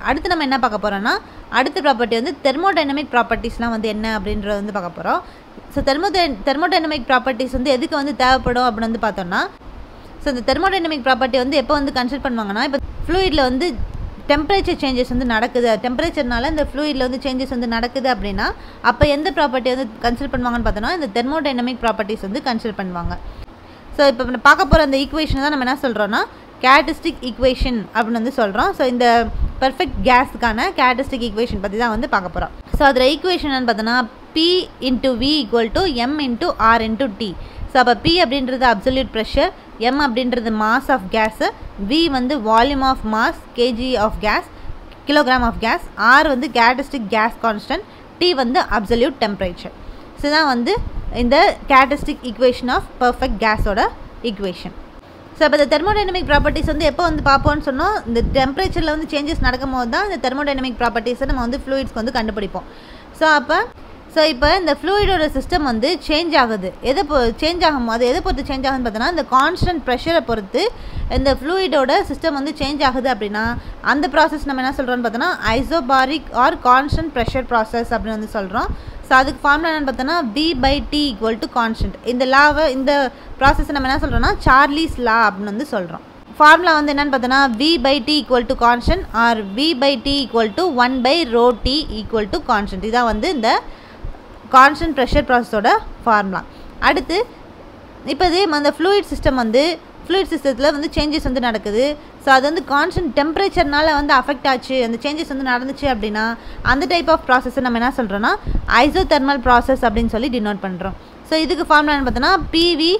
அடுத்து நம்ம என்ன பார்க்க போகிறோம்னா அடுத்த ப்ராப்பர்ட்டி வந்து தெர்மோடைனமிக் ப்ராப்பர்ட்டிஸ்லாம் வந்து என்ன அப்படின்றத வந்து பார்க்க போகிறோம் ஸோ தெர்மோ தெர்மோடைனமிக் ப்ராப்பர்ட்டிஸ் வந்து எதுக்கு வந்து தேவைப்படும் அப்படின்னு வந்து பார்த்தோம்னா ஸோ இந்த தெர்மோடைனமிக் ப்ராப்பர்ட்டி வந்து எப்போ வந்து கன்சிடர் பண்ணுவாங்கன்னா இப்போ ஃப்ளூயிடில் வந்து டெம்பரேச்சர் சேஞ்சஸ் வந்து நடக்குது டெம்பரேச்சர்னால இந்த ஃப்ளூயிடில் வந்து சேஞ்சஸ் வந்து நடக்குது அப்படின்னா அப்போ எந்த ப்ராப்பர்ட்டி வந்து கன்சிடர் பண்ணுவாங்கன்னு பார்த்தோன்னா இந்த தெர்மோடைனமிக் ப்ராப்பர்ட்டிஸ் வந்து கன்சிடர் பண்ணுவாங்க ஸோ இப்போ நம்ம பார்க்க போகிற அந்த ஈக்குவேஷனை தான் நம்ம என்ன சொல்கிறோன்னா கேரட்டிஸ்டிக் ஈக்குவேஷன் அப்படின்னு வந்து சொல்கிறோம் ஸோ இந்த பெர்ஃபெக்ட் கேஸுக்கான கேரட்டிஸ்டிக் ஈக்குவேஷன் பற்றி தான் வந்து பார்க்க போகிறோம் ஸோ அதில் ஈக்குவேஷன் பார்த்தோன்னா P into V equal to M into R into D so அப்போ பி அப்படின்றது அப்சல்யூட் ப்ரெஷர் எம் அப்படின்றது மாஸ் ஆஃப் கேஸு வி வந்து volume of mass kg of gas kilogram of gas R வந்து characteristic gas constant T வந்து absolute temperature so தான் வந்து இந்த characteristic equation of perfect கேஸோட ஈக்குவேஷன் ஸோ இப்போ இந்த தெர்மோடைனமிக் ப்ராப்பர்ட்டிஸ் வந்து எப்போ வந்து பார்ப்போம்னு சொன்னோம் இந்த டெம்பரேச்சரில் வந்து சேஞ்சஸ் நடக்கும் போது தான் இந்த தெர்மோடைனமிக் ப்ராப்பர்ட்டிஸை நம்ம வந்து ஃப்ளூயிட்ஸ்க்கு வந்து கண்டுபிடிப்போம் ஸோ அப்போ ஸோ இப்போ இந்த ஃப்ளூயிடோட சிஸ்டம் வந்து சேஞ்ச் ஆகுது எதை பொ சேஞ்ச் ஆகும் போது எதை பொறுத்து சேஞ்ச் ஆகுதுன்னு பார்த்தோன்னா இந்த கான்ஸ்டன்ட் ப்ரெஷரை பொறுத்து இந்த ஃப்ளூயிடோட சிஸ்டம் வந்து சேஞ்ச் ஆகுது அப்படின்னா அந்த ப்ராசஸ் நம்ம என்ன சொல்கிறோம்னு பார்த்தோன்னா isobaric or constant pressure process அப்படின்னு வந்து சொல்கிறோம் ஸோ அதுக்கு ஃபார்முலா என்னென்னு பார்த்தோன்னா P by T equal to constant இந்த லாவை இந்த ப்ராசஸ் நம்ம என்ன சொல்கிறோம்னா சார்லீஸ் லா அப்படின்னு வந்து சொல்கிறோம் ஃபார்முலா வந்து என்னென்னு பார்த்தோன்னா V by T equal to constant or V by T equal to one by rho T equal to constant இதான் வந்து இந்த கான்ஸ்டன்ட் ப்ரெஷர் ப்ராசஸோட ஃபார்முலா அடுத்து இப்போ இதே அந்த ஃப்ளூயிட் சிஸ்டம் வந்து ஃப்ளூயிட் சிஸ்டத்தில் வந்து சேஞ்சஸ் வந்து நடக்குது ஸோ அது வந்து கான்ஸ்டன்ட் டெம்பரேச்சர்னால வந்து அஃபெக்ட் ஆச்சு அந்த சேஞ்சஸ் வந்து நடந்துச்சு அப்படின்னா அந்த டைப் ஆஃப் ப்ராசஸை நம்ம என்ன சொல்கிறோன்னா ஐசோ தெர்மல் ப்ராசஸ் அப்படின்னு சொல்லி டினோட் பண்ணுறோம் ஸோ இதுக்கு ஃபார்முலா என்ன பார்த்தோன்னா PV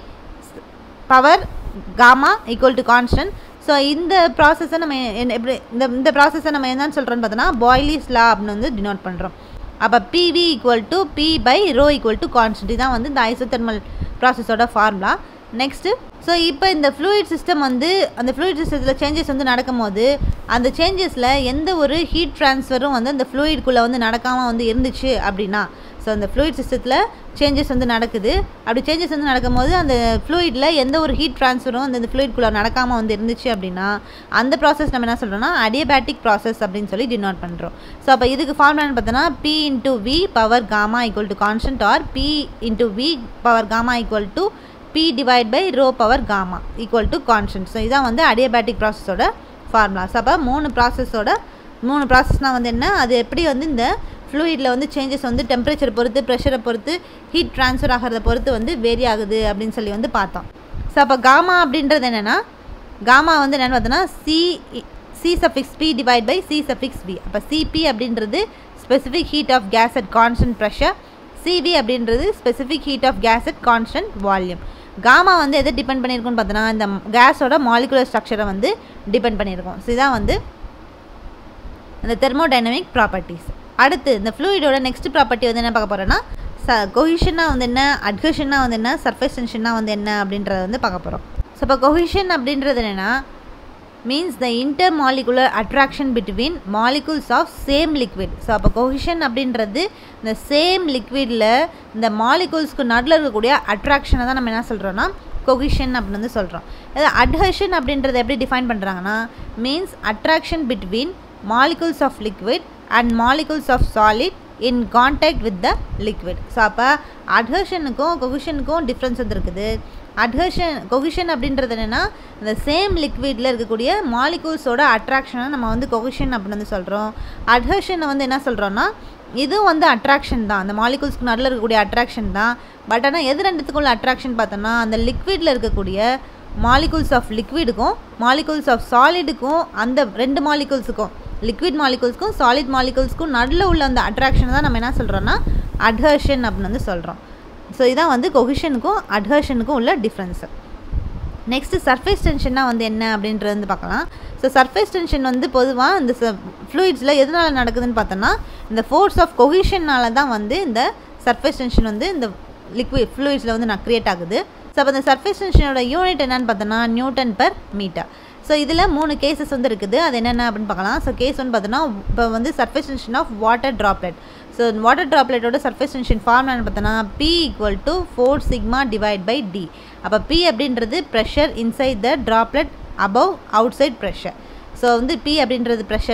power gamma equal to constant so இந்த ப்ராசஸை நம்ம என்ன எப்படி இந்த இந்த ப்ராசஸை நம்ம என்னன்னு சொல்கிறோன்னு பார்த்தோன்னா பாய்லிஸ் லா அப்படின்னு வந்து டினோட் பண்ணுறோம் அப்போ PV equal to P by rho equal to constant தான் வந்து இந்த ஐசோதெர்மல் ப்ராசஸோட ஃபார்முலா நெக்ஸ்ட்டு ஸோ இப்போ இந்த ஃப்ளூயிட் சிஸ்டம் வந்து அந்த ஃப்ளூயிட் சிஸ்டத்தில் சேஞ்சஸ் வந்து நடக்கும்போது அந்த சேஞ்சஸில் எந்த ஒரு ஹீட் ட்ரான்ஸ்ஃபரும் வந்து அந்த ஃப்ளூயிட்குள்ளே வந்து நடக்காமல் வந்து இருந்துச்சு அப்படின்னா ஸோ அந்த ஃப்ளூயிட் சிஸ்டத்தில் சேஞ்சஸ் வந்து நடக்குது அப்படி சேஞ்சஸ் வந்து நடக்கும்போது அந்த ஃப்ளூயிடில் எந்த ஒரு ஹீட் ட்ரான்ஸ்ஃபரும் அந்த ஃப்ளூயிட்குள்ளே நடக்காமல் வந்து இருந்துச்சு அப்படின்னா அந்த ப்ராசஸ் நம்ம என்ன சொல்கிறோம்னா அடியபேட்டிக் ப்ராசஸ் அப்படின்னு சொல்லி டினோட் பண்ணுறோம் ஸோ அப்போ இதுக்கு ஃபார்முலான்னு பார்த்தோன்னா P into V power gamma equal to constant or P into V power gamma equal to P divide by rho power gamma equal to constant so இதான் வந்து அடியபேட்டிக் ப்ராசஸோட ஃபார்முலாஸ் அப்போ மூணு ப்ராசஸோட மூணு ப்ராசஸ்னால் வந்து என்ன அது எப்படி வந்து இந்த ஃப்ளூயிடில் வந்து சேஞ்சஸ் வந்து டெம்பரேச்சர் பொறுத்து ப்ரெஷரை பொறுத்து ஹீட் ட்ரான்ஸ்ஃபர் ஆகிறத பொறுத்து வந்து வேரி ஆகுது அப்படின்னு சொல்லி வந்து பார்த்தோம் ஸோ அப்போ காமா அப்படின்றது என்னென்னா காமா வந்து என்னென்னு பார்த்தோன்னா C C suffix P divide by C suffix V அப்போ சிபி அப்படின்றது specific heat of gas at constant pressure CV அப்படின்றது specific heat of gas at constant volume gamma வந்து எதை டிபெண்ட் பண்ணியிருக்குன்னு பார்த்தோன்னா இந்த கேஸோட மாலிகுலர் ஸ்ட்ரக்சரை வந்து டிபெண்ட் பண்ணியிருக்கோம் ஸோ இதான் வந்து இந்த தெர்மோடைனமிக் ப்ராப்பர்ட்டிஸ் அடுத்து இந்த ஃப்ளூயிடோட நெக்ஸ்ட் ப்ராப்பர்ட்டி வந்து என்ன பார்க்க போகிறோன்னா ச கொஹிஷனாக வந்து என்ன அட்கஷனாக வந்து என்ன சர்ஃபேஸ் டென்ஷனாக வந்து என்ன அப்படின்றத வந்து பார்க்க போகிறோம் ஸோ இப்போ கொஹிஷன் அப்படின்றது என்னென்னா means the inter molecular attraction between molecules of same liquid so அப்போ கொஹிஷன் அப்படின்றது இந்த சேம் லிக்விடில் இந்த மாலிகுல்ஸ்க்கு நடுவில் இருக்கக்கூடிய அட்ராக்ஷனை தான் நம்ம என்ன சொல்கிறோன்னா கொஹிஷன் அப்படின்னு வந்து சொல்கிறோம் இது அட்ஹஷன் அப்படின்றத எப்படி டிஃபைன் பண்ணுறாங்கன்னா means attraction between molecules of liquid and molecules of solid in contact with the liquid so அப்போ அட்ஹஷனுக்கும் கொஹிஷனுக்கும் டிஃப்ரென்ஸ் வந்து இருக்குது அட்ஹஷன் கொஹிஷன் அப்படின்றது என்னென்னா இந்த சேம் லிக்விடில் இருக்கக்கூடிய மாலிகூல்ஸோட அட்ராக்ஷனை நம்ம வந்து கொஹிஷன் அப்படின்னு வந்து சொல்கிறோம் அட்ஹஷனை வந்து என்ன சொல்கிறோன்னா இதுவும் வந்து அட்ராக்ஷன் தான் அந்த மாலிகூல்ஸ்க்கு நடுவில் இருக்கக்கூடிய அட்ராக்ஷன் தான் பட் ஆனால் எது ரெண்டுத்துக்குள்ள அட்ராக்ஷன் பார்த்தோன்னா அந்த லிக்விடில் இருக்கக்கூடிய மாலிகூல்ஸ் ஆஃப் லிக்விடுக்கும் மாலிகூல்ஸ் ஆஃப் சாலிடுக்கும் அந்த ரெண்டு மாலிகூல்ஸுக்கும் லிக்விட் மாலிகூல்ஸ்க்கும் சாலிட் மாலிகூல்ஸ்க்கும் நடுவில் உள்ள அந்த அட்ராக்ஷனை தான் நம்ம என்ன சொல்கிறோன்னா அட்ஹர்ஷன் அப்படின்னு வந்து சொல்கிறோம் ஸோ இதான் வந்து கொஹிஷனுக்கும் அட்ஹர்ஷனுக்கும் உள்ள டிஃப்ரென்ஸு நெக்ஸ்ட்டு சர்ஃபேஸ் டென்ஷன்னா வந்து என்ன அப்படின்றது வந்து பார்க்கலாம் ஸோ சர்ஃபேஸ் டென்ஷன் வந்து பொதுவாக இந்த ஃப்ளூயிட்ஸில் எதனால் நடக்குதுன்னு பார்த்தோன்னா இந்த ஃபோர்ஸ் ஆஃப் கொஹிஷன்னால தான் வந்து இந்த சர்ஃபேஸ் டென்ஷன் வந்து இந்த லிக்விட் ஃப்ளூயிட்ஸில் வந்து நான் க்ரியேட் ஆகுது ஸோ அப்போ இந்த சர்ஃபேஸ் டென்ஷனோட யூனிட் என்னன்னு பார்த்தோன்னா நியூட்டன் பெர் மீட்டர் ஸோ இதில் மூணு கேசஸ் வந்து இருக்குது அது என்னென்ன அப்படின்னு பார்க்கலாம் ஸோ கேஸ் வந்து பார்த்தோன்னா இப்போ வந்து surface tension of water droplet so water ட்ராப்லெட்டோட சர்ஃபேஸ் டென்ஷன் ஃபார்ம்லான்னு பார்த்தோன்னா P equal to four sigma divide by D அப்போ பி அப்படின்றது pressure inside the droplet above outside pressure so வந்து பி அப்படின்றது ப்ரெஷரு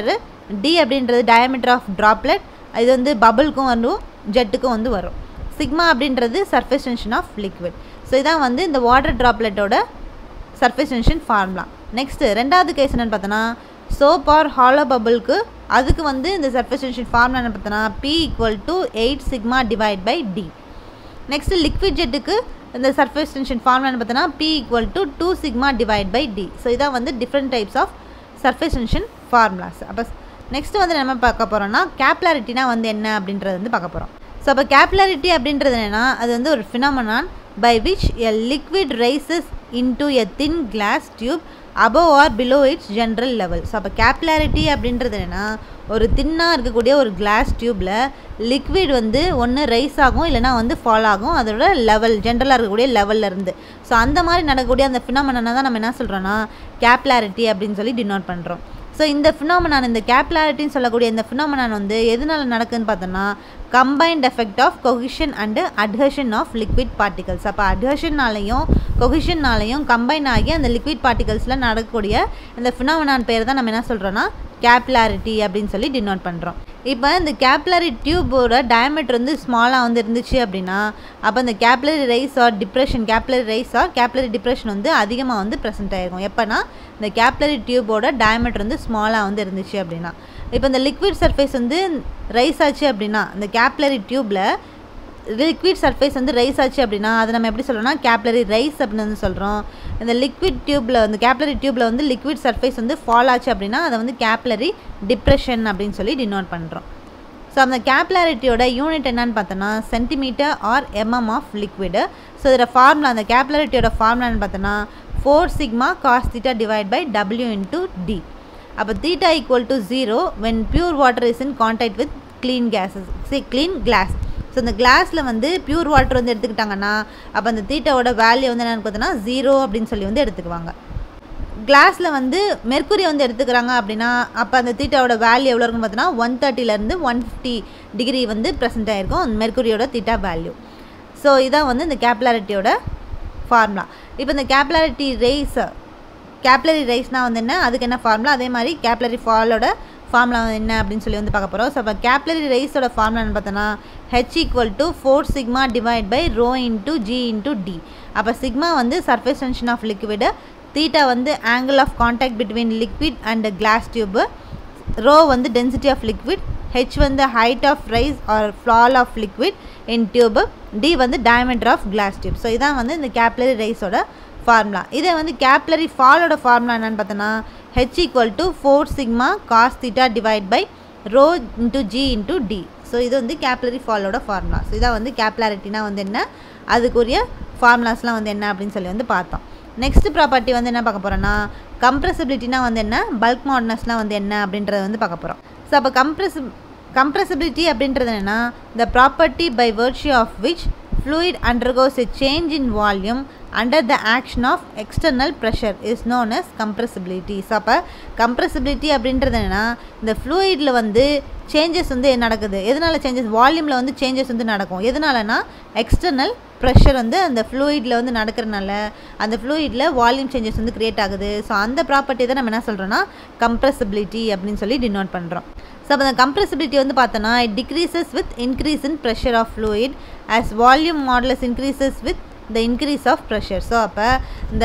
டி அப்படின்றது டயமீட்டர் ஆஃப் ட்ராப்லெட் இது வந்து பபுளுக்கும் வரும் ஜெட்டுக்கும் வந்து வரும் சிக்மா அப்படின்றது surface tension of liquid so இதான் வந்து இந்த வாட்டர் ட்ராப்லெட்டோட சர்ஃபேஸ் டென்ஷன் ஃபார்முலா நெக்ஸ்ட்டு ரெண்டாவது கேஸ் என்னென்னு பார்த்தோன்னா சோப் ஆர் ஹாலோ பபுளுக்கு அதுக்கு வந்து இந்த சர்ஃபேஸ் டென்ஷன் ஃபார்முலா என்ன பார்த்தோன்னா P equal to eight sigma divide by D next liquid ஜெட்டுக்கு இந்த சர்ஃபேஸ் டென்ஷன் ஃபார்முலான்னு பார்த்தோன்னா P equal to two sigma divide by D so இதான் வந்து different types of surface tension formulas அப்போ நெக்ஸ்ட்டு வந்து நம்ம பார்க்க போகிறோம்னா கேப்லாரிட்டினா வந்து என்ன அப்படின்றது வந்து பார்க்க போகிறோம் ஸோ அப்போ கேப்லாரிட்டி அப்படின்றது என்னென்னா அது வந்து ஒரு phenomenon by which a liquid rises into a thin glass tube above or below its general level so அப்போ கேப்லாரிட்டி அப்படின்றது என்னென்னா ஒரு தின்னாக இருக்கக்கூடிய ஒரு கிளாஸ் டியூப்பில் லிக்விட் வந்து ஒன்று ரைஸ் ஆகும் இல்லைனா வந்து ஃபால் ஆகும் அதோட லெவல் ஜென்ரலாக இருக்கக்கூடிய லெவலில் இருந்து ஸோ அந்த மாதிரி நடக்கக்கூடிய அந்த ஃபினாமனா தான் நம்ம என்ன சொல்கிறோன்னா கேப்லாரிட்டி அப்படின்னு சொல்லி டினோட் பண்ணுறோம் ஸோ இந்த ஃபினாமனான் இந்த கேப்லாரிட்டின்னு சொல்லக்கூடிய இந்த ஃபினாமனான் வந்து எதனால் நடக்குதுன்னு பார்த்தோன்னா combined effect of cohesion and adhesion of liquid particles அப்போ அட்ஹஷன்னாலையும் கொஹிஷன்னாலையும் கம்பைன் ஆகி அந்த லிக்விட் பார்ட்டிகல்ஸில் நடக்கக்கூடிய இந்த ஃபினாமனான் பேர் தான் நம்ம என்ன சொல்கிறோன்னா கேப்லாரிட்டி அப்படின்னு சொல்லி டினோட் பண்ணுறோம் இப்போ இந்த கேப்லரி டியூபோட டயமீட்டர் வந்து ஸ்மாலாக வந்து இருந்துச்சு அப்படின்னா அப்போ இந்த capillary rise or depression capillary rise or capillary depression வந்து அதிகமாக வந்து ப்ரெசென்ட் ஆகிருக்கும் எப்போனா இந்த கேப்லரி டியூபோட டயமீட்டர் வந்து ஸ்மாலாக வந்து இருந்துச்சு அப்படின்னா இப்போ இந்த லிக்விட் சர்ஃபேஸ் வந்து ரைஸ் ஆச்சு அப்படின்னா இந்த கேப்லரி டியூப்பில் லிக்விட் சர்ஃபேஸ் வந்து ரைஸ் ஆச்சு அப்படின்னா அதை நம்ம எப்படி சொல்கிறோம்னா கேப்லரி ரைஸ் அப்படின்னு வந்து சொல்கிறோம் இந்த லிக்விட் டியூப்பில் வந்து கேப்லரி டியூப்பில் வந்து லிக்விட் சர்ஃபேஸ் வந்து ஃபால் ஆச்சு அப்படின்னா அதை வந்து கேப்லரி டிப்ரெஷன் அப்படின்னு சொல்லி டினோட் பண்ணுறோம் ஸோ அந்த கேப்லாரிட்டியோட யூனிட் என்னன்னு பார்த்தோன்னா centimetre or mm of liquid so இதோட ஃபார்முலா அந்த கேப்லாரிட்டியோட ஃபார்முலான்னு பார்த்தோன்னா four sigma cos theta divide by W into D அப்போ theta equal to zero when pure water is in contact with clean gases see clean glass so இந்த கிளாஸில் வந்து pure water வந்து எடுத்துக்கிட்டாங்கன்னா அப்போ அந்த தீட்டாவோட வேல்யூ வந்து என்னென்னு பார்த்தோன்னா ஜீரோ அப்படின்னு சொல்லி வந்து எடுத்துக்குவாங்க கிளாஸில் வந்து மெர்க்குரி வந்து எடுத்துக்கிறாங்க அப்படின்னா அப்போ அந்த தீட்டாவோட வேல்யூ எவ்வளோ இருக்குன்னு பார்த்தோன்னா ஒன் தேர்ட்டிலேருந்து ஒன் ஃபிஃப்டி டிகிரி வந்து ப்ரெசென்ட் ஆகிருக்கும் அந்த மெர்க்குரியோட தீட்டா வேல்யூ ஸோ இதான் வந்து இந்த கேப்லாரிட்டியோட ஃபார்முலா இப்போ இந்த கேப்லாரிட்டி ரைஸ் கேப்லரி ரைஸ்னால் வந்து என்ன அதுக்கு என்ன ஃபார்முலா அதே மாதிரி கேப்லரி ஃபாலோட ஃபார்முலா என்ன அப்படின்னு சொல்லி வந்து பார்க்க போகிறோம் ஸோ அப்போ கேப்லரி ரைஸோட ஃபார்முலான்னு பார்த்தோன்னா H equal to four sigma divide by rho into G into D அப்போ சிக்மா வந்து surface tension of liquid theta வந்து angle of contact between liquid and glass tube rho வந்து டென்சிட்டி ஆஃப் லிக்விட் ஹெச் வந்து height of rise or fall of liquid in tube D வந்து diameter of glass tube so இதான் வந்து இந்த capillary ரைஸோட formula இதே வந்து capillary ஃபாலோட formula என்னென்னு பார்த்தோன்னா H equal to four sigma cos theta divide by rho into G into D so இது வந்து கேப்லரி ஃபாலோட ஃபார்முலா ஸோ இதான் வந்து கேப்லாரிட்டினா வந்து என்ன அதுக்குரிய ஃபார்முலாஸ்லாம் வந்து என்ன அப்படின்னு சொல்லி வந்து பார்த்தோம் நெக்ஸ்ட் ப்ராப்பர்ட்டி வந்து என்ன பார்க்க போகிறோன்னா கம்ப்ரெசிபிலிட்டினா வந்து என்ன பல்க் மாடர்னஸ்லாம் வந்து என்ன அப்படின்றத வந்து பார்க்க போகிறோம் ஸோ அப்போ கம்ப்ரெசி கம்ப்ரெசிபிலிட்டி அப்படின்றது என்னென்னா the property by virtue of which fluid undergoes a change in volume under the action of external pressure is known as compressibility so அப்போ கம்ப்ரெசிபிலிட்டி அப்படின்றது என்னென்னா இந்த ஃப்ளூயிடில் வந்து சேஞ்சஸ் வந்து நடக்குது எதனால் சேஞ்சஸ் வால்யூமில் வந்து சேஞ்சஸ் வந்து நடக்கும் எதனாலனா எக்ஸ்டர்னல் ப்ரெஷர் வந்து அந்த ஃப்ளூயிடில் வந்து நடக்கிறனால அந்த ஃப்ளூயிடில் வால்யூம் சேஞ்சஸ் வந்து க்ரியேட் ஆகுது ஸோ அந்த ப்ராப்பர்ட்டி தான் நம்ம என்ன சொல்கிறோன்னா கம்ப்ரெசிபிலிட்டி அப்படின்னு சொல்லி டினோட் பண்ணுறோம் ஸோ அப்போ அந்த கம்ப்ரெசிபிலிட்டி வந்து பார்த்தோன்னா it decreases with increase in pressure of fluid as volume modulus increases with the increase of pressure so அப்போ இந்த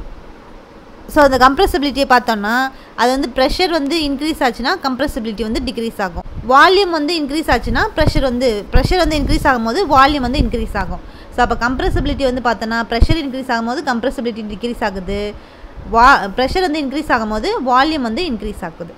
ஸோ அந்த கம்ப்ரெசிபிலிட்டியை பார்த்தோன்னா அது வந்து ப்ரெஷர் வந்து இன்க்ரீஸ் ஆச்சுன்னா கம்ப்ரெசிபிலிட்டி வந்து டிக்ரீஸ் ஆகும் வால்யூம் வந்து இன்க்ரீஸ் ஆச்சுன்னா ப்ரெஷர் வந்து ப்ரெஷர் வந்து இன்க்ரீஸ் ஆகும்போது வால்யூம் வந்து இன்க்ரீஸ் ஆகும் ஸோ அப்போ கம்ப்ரெசிபிலிட்டி வந்து பார்த்தோன்னா ப்ரெஷர் இன்க்ரீஸ் ஆகும்போது கம்ப்ரெசிபிலிட்டி டிக்ரீஸ் ஆகுது வா ப்ரெஷர் வந்து இன்க்ரீஸ் ஆகும்போது வால்யூம் வந்து இன்க்ரீஸ் ஆகுது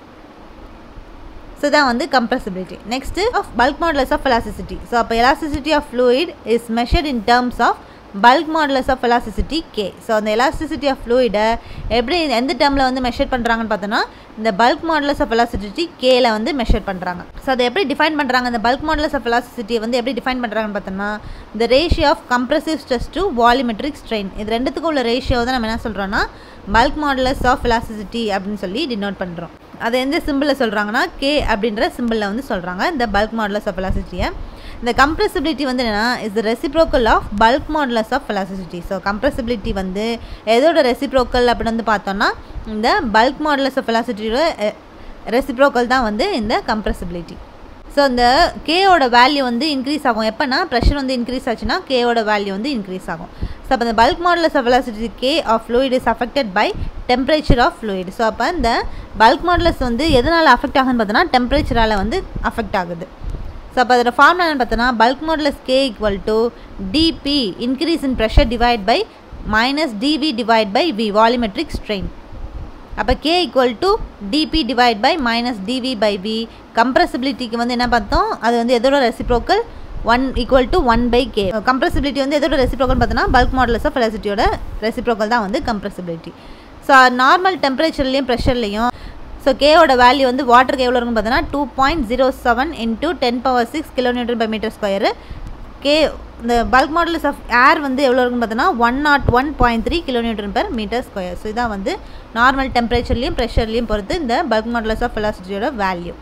ஸோ தான் வந்து compressibility next of bulk modulus of elasticity so அப்போ elasticity of fluid is measured in terms of bulk modulus of elasticity K so அந்த எலாசிசிட்டி ஆஃப் ஃப்ளூயிடை எப்படி எந்த டேர்மில் வந்து மெஷர் பண்ணுறாங்கன்னு பார்த்தோன்னா இந்த பல்க் மாடலஸ் ஆஃப் எலாசிசிட்டி கேல வந்து மெஷர் பண்ணுறாங்க ஸோ அதை எப்படி டிஃபைன் பண்ணுறாங்க இந்த பல்க் மாடலஸ் ஆஃப் எலாசிசிட்டியை வந்து எப்படி டிஃபைன் பண்ணுறாங்கன்னு பார்த்தோன்னா இந்த ratio of compressive stress to volumetric strain இது ரெண்டுத்துக்கும் உள்ள ரேஷியோ தான் நம்ம என்ன சொல்கிறோன்னா பல்க் மாடலஸ் ஆஃப் எலாசிசிட்டி அப்படின்னு சொல்லி டினோட் பண்ணுறோம் அதை எந்த சிம்பிளில் சொல்கிறாங்கன்னா கே அப்படின்ற சிம்பிளில் வந்து சொல்கிறாங்க இந்த பல்க் மாடலஸ் ஆஃப் எலாசிட்டியை இந்த கம்ப்ரெசிபிலிட்டி வந்து என்னென்னா is the reciprocal of bulk modulus of velocity so compressibility வந்து எதோட ரெசிப்ரோக்கல் அப்படின்னு வந்து பார்த்தோம்னா இந்த பல்க் மாடலஸ் ஆஃப் வெலாசிட்டியோட ரெசிப்ரோக்கல் தான் வந்து இந்த கம்ப்ரெசிபிலிட்டி ஸோ இந்த கேயோட வேல்யூ வந்து இன்க்ரீஸ் ஆகும் எப்போனா ப்ரெஷர் வந்து இன்க்ரீஸ் ஆச்சுன்னா கேயோட வேல்யூ வந்து இன்க்ரீஸ் ஆகும் ஸோ அப்போ இந்த bulk modulus of velocity K of fluid is affected by temperature of fluid so அப்போ இந்த பல்க் மாடலஸ் வந்து எதனால் அஃபெக்ட் ஆகுதுன்னு பார்த்தோன்னா டெம்பரேச்சரால் வந்து அஃபெக்ட் ஆகுது ஸோ அப்போ அதோட ஃபார்ம் என்னன்னு பார்த்தோன்னா bulk modulus K equal to DP increase in pressure divide by minus DV divide by V volumetric strain அப்போ K equal to DP divide by minus DV by V கம்ப்ரெசிபிலிட்டிக்கு வந்து என்ன பார்த்தோம் அது வந்து எதோட reciprocal one equal to one by K compressibility வந்து எதோட ரெசிப்ரோக்கல் பார்த்தோன்னா பல்க் மாடலஸ் ஆஃப் வெலாசிட்டியோட ரெசிப்ரோக்கல் தான் வந்து கம்ப்ரெசிபிலிட்டி ஸோ நார்மல் டெம்பரேச்சர்லேயும் ப்ரெஷர்லேயும் ஸோ கேவோட வேல்யூ வந்து வாட்டருக்கு எவ்வளோ இருக்குன்னு பார்த்தோன்னா two point zero seven into ten power six kilometre by metre square K இந்த பல்க் மாடல்ஸ் ஆஃப் ஏர் வந்து எவ்வளோ இருக்குன்னு பார்த்தோன்னா one naught one point three kilometre per metre square so இதான் வந்து நார்மல் டெம்பரேச்சர்லையும் ப்ரெஷர்லையும் பொறுத்து இந்த பல்க் மாடலஸ் ஆஃப் வெலாசிட்டியோட வேல்யூ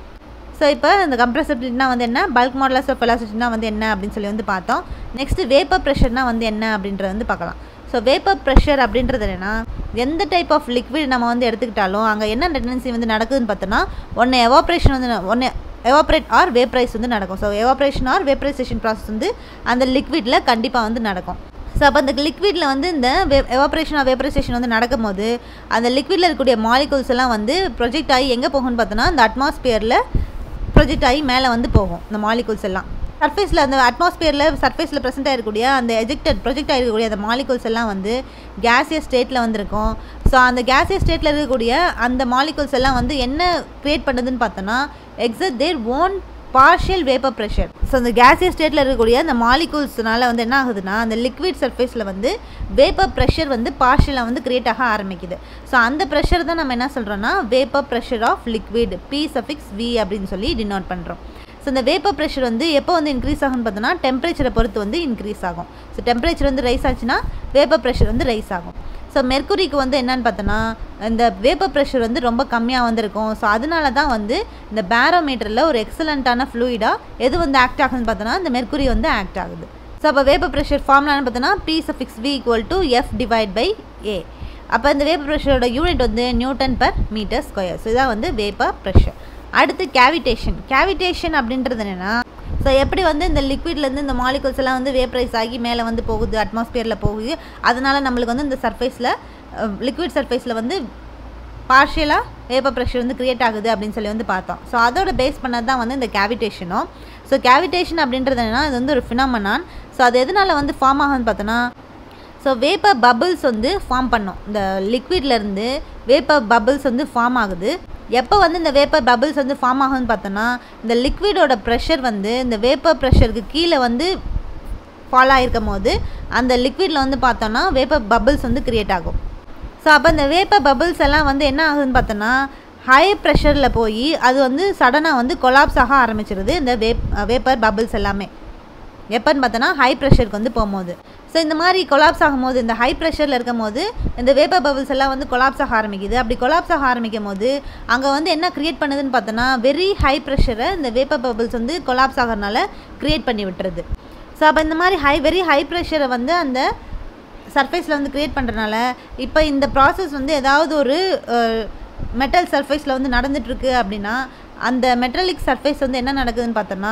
ஸோ இப்போ இந்த கம்ப்ரெசபிலிட்டினா வந்து என்ன பல்க் மாடலஸ் ஆஃப் வெலாசிட்டினா வந்து என்ன அப்படின்னு சொல்லி வந்து பார்த்தோம் நெக்ஸ்ட்டு வேப்பர் ப்ரெஷர்னா வந்து என்ன அப்படின்றத வந்து பார்க்கலாம் ஸோ வேப்பர் ப்ரெஷர் அப்படின்றது என்னென்னா எந்த டைப் ஆஃப் லிக்விட் நம்ம வந்து எடுத்துக்கிட்டாலும் அங்கே என்ன டெண்டன்சி வந்து நடக்குதுன்னு பார்த்தோன்னா ஒன்று எவாப்ரேஷன் வந்து ஒன்று எவாப்ரேட் ஆர் வேப்ரைஸ் வந்து நடக்கும் so evaporation or vaporisation process வந்து அந்த லிக்விடில் கண்டிப்பாக வந்து நடக்கும் ஸோ அப்போ அந்த லிக்விடில் வந்து இந்த வே எவாப்ரேஷன் ஆர் வேப்ரைசேஷன் வந்து நடக்கும்போது அந்த லிக்விடில் இருக்கக்கூடிய மாலிகூல்ஸ் எல்லாம் வந்து ப்ரொஜெக்ட் ஆகி எங்கே போகும்னு பார்த்தோன்னா அந்த அட்மாஸ்பியரில் ப்ரொஜெக்ட் ஆகி மேலே வந்து போகும் இந்த மாலிகூல்ஸ் எல்லாம் சர்ஃபேஸில் அந்த அட்மாஸ்பியரில் சர்ஃபேஸில் ப்ரெசென்ட் ஆகிருக்கக்கூடிய அந்த எஜெக்டட் ப்ரொஜெக்ட் ஆகிருக்கக்கூடிய அந்த மாலிகூல்ஸ் எல்லாம் வந்து கேசியஸ் ஸ்டேட்டில் வந்திருக்கும் ஸோ அந்த கேசியஸ் ஸ்டேட்டில் இருக்கக்கூடிய அந்த மாலிகூல்ஸ் எல்லாம் வந்து என்ன க்ரியேட் பண்ணுதுன்னு பார்த்தோன்னா exert their own partial vapour pressure so அந்த கேசியஸ் ஸ்டேட்டில் இருக்கக்கூடிய அந்த மாலிகூல்ஸ்னால வந்து என்ன ஆகுதுன்னா அந்த லிக்விட் சர்ஃபேஸில் வந்து வேப்பர் ப்ரெஷர் வந்து பார்ஷியலாக வந்து கிரியேட் ஆக ஆரம்பிக்குது ஸோ அந்த ப்ரெஷர் தான் நம்ம என்ன சொல்கிறோன்னா vapour pressure of liquid P suffix V அப்படின்னு சொல்லி டினோட் பண்ணுறோம் ஸோ இந்த வேப்பர் ப்ரெஷர் வந்து எப்போ வந்து இன்க்ரீஸ் ஆகும்னு பார்த்தோன்னா டெம்பரேச்சரை பொறுத்து வந்து இன்க்ரீஸ் ஆகும் ஸோ டெம்பரேச்சர் வந்து ரைஸ் ஆச்சுன்னா வேப்பர் ப்ரெஷர் வந்து ரைஸ் ஆகும் ஸோ மெர்க்குரிக்கு வந்து என்னன்னு பார்த்தோன்னா இந்த வேப்பர் ப்ரெஷர் வந்து ரொம்ப கம்மியாக வந்திருக்கும் ஸோ அதனால தான் வந்து இந்த பேரோமீட்டரில் ஒரு எக்ஸலண்ட்டான ஃப்ளூயிடாக எது வந்து ஆக்ட் ஆகுதுன்னு பார்த்தோன்னா இந்த மெர்க்குரி வந்து ஆக்ட் ஆகுது ஸோ அப்போ வேப்பர் ப்ரெஷர் ஃபார்ம்லான்னு பார்த்தோன்னா P suffix V equal to F divide by A அப்போ இந்த வேப்பர் ப்ரெஷரோட யூனிட் வந்து newton per metre square so இதான் வந்து வேப்பர் ப்ரெஷர் அடுத்து கேவிடேஷன் கேவிடேஷன் அப்படின்றது என்னென்னா ஸோ எப்படி வந்து இந்த லிக்விட்லேருந்து இந்த மாலிகூல்ஸ் எல்லாம் வந்து வேப்ரைஸ் ஆகி மேலே வந்து போகுது அட்மாஸ்பியரில் போகுது அதனால் நம்மளுக்கு வந்து இந்த சர்ஃபேஸில் லிக்விட் சர்ஃபேஸில் வந்து பார்ஷியலாக வேப்பர் ப்ரெஷர் வந்து க்ரியேட் ஆகுது அப்படின்னு சொல்லி வந்து பார்த்தோம் ஸோ அதோட பேஸ் பண்ணது தான் வந்து இந்த கேவிடேஷனும் ஸோ கேவிடேஷன் அப்படின்றது என்னென்னா இது வந்து ஒரு ஃபினாமனான் ஸோ அது எதனால் வந்து ஃபார்ம் ஆகுதுன்னு பார்த்தோன்னா ஸோ வேப்பர் பபிள்ஸ் வந்து ஃபார்ம் பண்ணோம் இந்த லிக்விட்லேருந்து வேப்பர் பபிள்ஸ் வந்து ஃபார்ம் ஆகுது எப்போ வந்து இந்த வேப்பர் பபிள்ஸ் வந்து ஃபார்ம் ஆகும்னு பார்த்தோன்னா இந்த லிக்விடோட ப்ரெஷர் வந்து இந்த வேப்பர் ப்ரெஷருக்கு கீழே வந்து ஃபாலோ ஆகிருக்கும் போது அந்த லிக்விடில் வந்து பார்த்தோன்னா வேப்பர் பபிள்ஸ் வந்து க்ரியேட் ஆகும் ஸோ அப்போ இந்த வேப்பர் பபிள்ஸ் எல்லாம் வந்து என்ன ஆகுதுன்னு பார்த்தோன்னா ஹை ப்ரெஷரில் போய் அது வந்து சடனாக வந்து கொலாப்ஸ் ஆக ஆரம்பிச்சிருது இந்த வேப் வேப்பர் பபிள்ஸ் எல்லாமே எப்போன்னு பார்த்தோன்னா ஹை ப்ரெஷருக்கு வந்து போகும்போது ஸோ இந்த மாதிரி கொலாப்ஸ் ஆகும்போது இந்த ஹை ப்ரெஷரில் இருக்கும் போது இந்த வேப்பர் பபிள்ஸ் எல்லாம் வந்து கொலாப்ஸ் ஆக ஆரம்பிக்குது அப்படி கொலாப்ஸ் ஆக ஆரம்பிக்கும் போது அங்கே வந்து என்ன க்ரியேட் பண்ணுதுன்னு பார்த்தோன்னா வெரி ஹை ப்ரெஷரை இந்த வேப்பர் பபிள்ஸ் வந்து கொலாப்ஸ் ஆகிறதுனால க்ரியேட் பண்ணி விட்டுருது ஸோ அப்போ இந்த மாதிரி ஹை வெரி ஹை ப்ரெஷரை வந்து அந்த சர்ஃபேஸில் வந்து க்ரியேட் பண்ணுறனால இப்போ இந்த ப்ராசஸ் வந்து ஏதாவது ஒரு மெட்டல் சர்ஃபேஸில் வந்து நடந்துகிட்ருக்கு அப்படின்னா அந்த மெட்டலிக் சர்ஃபேஸ் வந்து என்ன நடக்குதுன்னு பார்த்தோன்னா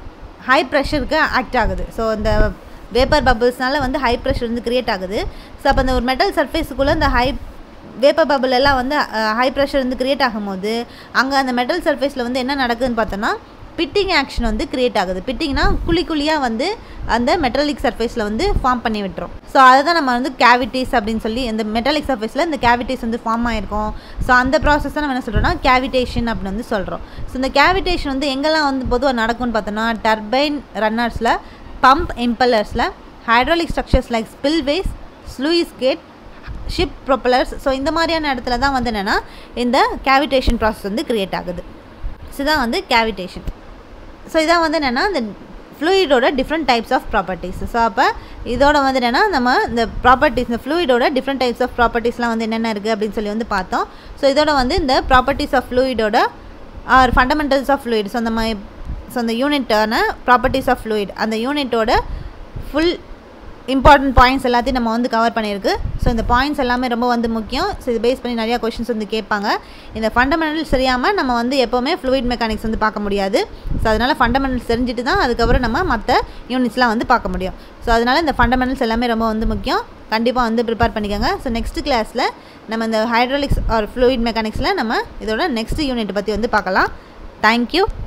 ஹை ப்ரெஷருக்கு ஆக்ட் ஆகுது ஸோ இந்த வேப்பர் பபிள்ஸ்னால வந்து ஹை ப்ரெஷர் வந்து க்ரியேட் ஆகுது ஸோ அப்போ அந்த ஒரு மெட்டல் சர்ஃபேஸுக்குள்ளே இந்த ஹை வேப்பர் பபிள் எல்லாம் வந்து ஹை ப்ரெஷர் வந்து க்ரியேட் ஆகும்போது அங்கே அந்த மெட்டல் சர்ஃபேஸில் வந்து என்ன நடக்குதுன்னு பார்த்தோன்னா பிட்டிங் ஆக்ஷன் வந்து க்ரியேட் ஆகுது பிட்டிங்னா குழி குழியாக வந்து அந்த மெட்டலிக் சர்ஃபேஸில் வந்து ஃபார்ம் பண்ணி விட்டுரும் ஸோ அதை தான் நம்ம வந்து கேவிட்டிஸ் அப்படின்னு சொல்லி இந்த மெட்டலிக் சர்ஃபேஸில் இந்த கேவிட்டிஸ் வந்து ஃபார்ம் ஆயிருக்கும் ஸோ அந்த ப்ராசஸ் தான் நம்ம என்ன சொல்கிறோம்னா கேவிடேஷன் அப்படின்னு வந்து சொல்கிறோம் ஸோ இந்த கேவிடேஷன் வந்து எங்கெல்லாம் வந்து பொதுவாக நடக்கும்னு பார்த்தோன்னா டர்பைன் ரன்னர்ஸில் பம்ப் இம்பலர்ஸில் hydraulic structures like spillways sluice gate ship propellers so இந்த மாதிரியான இடத்துல தான் வந்து என்னென்னா இந்த கேவிடேஷன் ப்ராசஸ் வந்து க்ரியேட் ஆகுது ஸோ இதான் வந்து கேவிடேஷன் ஸோ இதான் வந்து என்னென்னா இந்த ஃப்ளூயிடோட different types of properties so அப்போ இதோட வந்து என்னென்னா நம்ம இந்த ப்ராப்பர்ட்டிஸ் இந்த ஃப்ளூயிடோட டிஃப்ரெண்ட் டைப்ஸ் ஆஃப் ப்ராப்பர்ட்டிஸ்லாம் வந்து என்னென்ன இருக்குது அப்படின்னு சொல்லி வந்து பார்த்தோம் ஸோ இதோட வந்து இந்த ப்ராப்பர்ட்டிஸ் ஆஃப் ஃப்ளூயிடோட or fundamentals of fluid so அந்த மாதிரி ஸோ அந்த யூனிட்டான ப்ராப்பர்ட்டிஸ் ஆஃப் ஃப்ளூயிட் அந்த யூனிட்டோட ஃபுல் இம்பார்ட்டன்ட் பாயிண்ட்ஸ் எல்லாத்தையும் நம்ம வந்து கவர் பண்ணியிருக்கு ஸோ இந்த பாயிண்ட்ஸ் எல்லாமே ரொம்ப வந்து முக்கியம் ஸோ இது பேஸ் பண்ணி நிறையா கொஷின்ஸ் வந்து கேட்பாங்க இந்த ஃபண்டமெண்டல்ஸ் தெரியாமல் நம்ம வந்து எப்போவுமே ஃப்ளூயிட் மெக்கானிக்ஸ் வந்து பார்க்க முடியாது ஸோ அதனால் ஃபண்டமெண்டல்ஸ் தெரிஞ்சுட்டு தான் அதுக்கப்புறம் நம்ம மற்ற யூனிட்ஸ்லாம் வந்து பார்க்க முடியும் ஸோ அதனால் இந்த ஃபண்டமெண்டல்ஸ் எல்லாமே ரொம்ப வந்து முக்கியம் கண்டிப்பாக வந்து ப்ரிப்பேர் பண்ணிக்கோங்க ஸோ நெக்ஸ்ட் கிளாஸில் நம்ம இந்த ஹைட்ராலிக்ஸ் ஆர் ஃப்ளூயிட் மெக்கானிக்ஸில் நம்ம இதோட நெக்ஸ்ட் யூனிட் பற்றி வந்து பார்க்கலாம் தேங்க்யூ